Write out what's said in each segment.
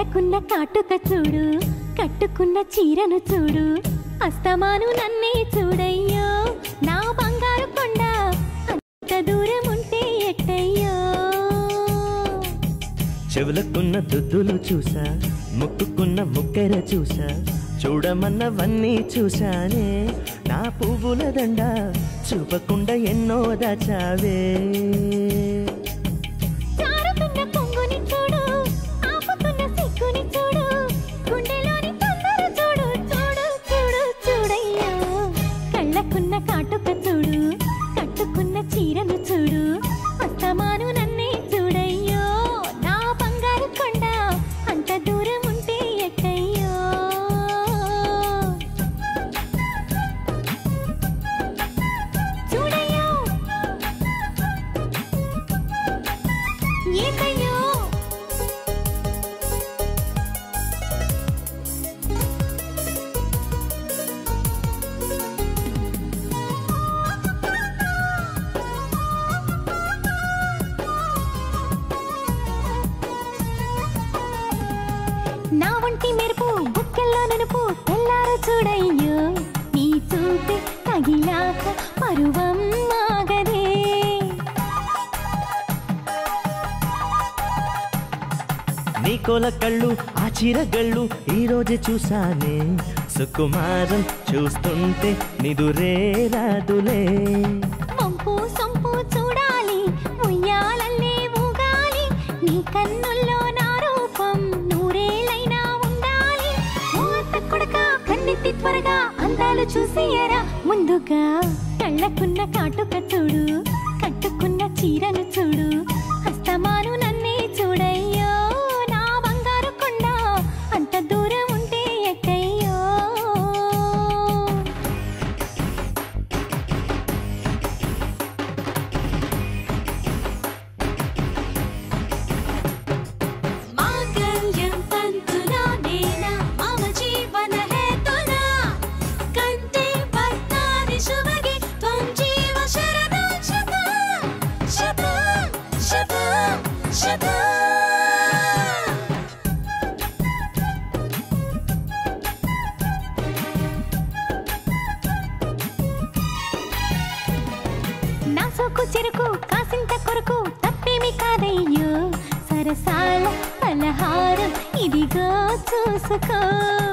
కళ్ళకున్న కాటుక చూడు కట్టుకున్న చీరను చూడు అస్తమాను నన్నే చూడయ్యో నా బంగారు కొండ అంత దూరం ఉంటే ఎట్టయ్యో చెవులకున్న దుద్దులు చూసా ముక్కుకున్న ముక్కెర చూసా చూడమన్నవన్నీ చూశానే నా పువ్వుల దండ చూపకుండా ఎన్నో దాచావే జారుతున్న కొంగుని చూడు ఆపుతున్న సిగ్గుని చూడు గుండెలోని తొందర చూడు చూడు చూడు చూడయ్యో కళ్ళకున్న కాటుక చూడు కట్టుకున్న చీరను చూడు అస్తమాను నన్నే చూడయ్యో నా బంగారు కొండ అంత దూరం ఉంటే ఎట్టయ్యో చూడయ్యో ఏంటయ్యో నా వంటి మెరుపు బుక్కెల్లో నలుపు తెల్లారు చూడయ్యో నీ చూపే తగిలాక పరువం మాగదే నీ కోల కళ్ళు ఆ చీరగళ్ళు ఈ రోజే చూసానే సుకుమారం చూస్తుంటే నిదురే రాదులే వంపు సొంపు చూడాలి ఉయ్యాలల్లే ఊగాలి నీ కన్నుల్లో నా రూపం నూరేలైనా ఉండాలి మూత కొడక కన్నెత్తి త్వరగా అందాలు చూసేయరా ముందుగా కళ్ళకున్న కాటుక చూడు కట్టుకున్న చీరను చూడు హస్తమాను నన్నే చూడయ్యో నా బంగారు కొండ అంత దూరం ఉంటే ఎక్కయ్యో మాంగళ్యం తంతునా నేనా మమ జీవన హేతునా కంటే పద్నాని శుభగే త్వం జీవ శరదం శతం శతం శతం శతం నా సోకు చెరుకు కాసింత కొరకు తప్పేమి కాదయ్యో సరసాల పలహారం ఇదిగో చూసుకో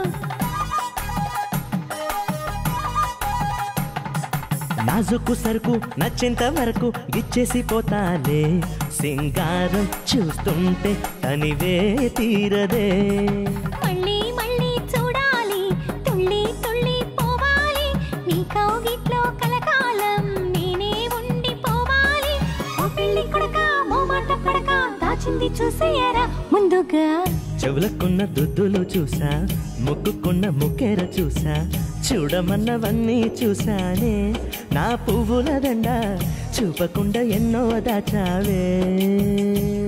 నాజుకు సరుకు నచ్చేంత వరకు గిచ్చేసి పోతాలే సింగారం చూస్తుంటే తనివే తీరదే మళ్ళీ మళ్ళీ చూడాలి తుళ్ళి తుళ్ళి పోవాలి నీ కౌగిట్లో కలకాలం నేనే ఉండిపోవాలి ఓ పెళ్లి కొడక మోమాట పడక దాచింది చూసేయరా ముందుగా చెవులకున్న దుద్దులు చూసా ముక్కుకున్న ముక్కెర చూసా చూడమన్నవన్నీ చూసానే నా పువ్వుల దండ చూపకుండా ఎన్నో దాచావే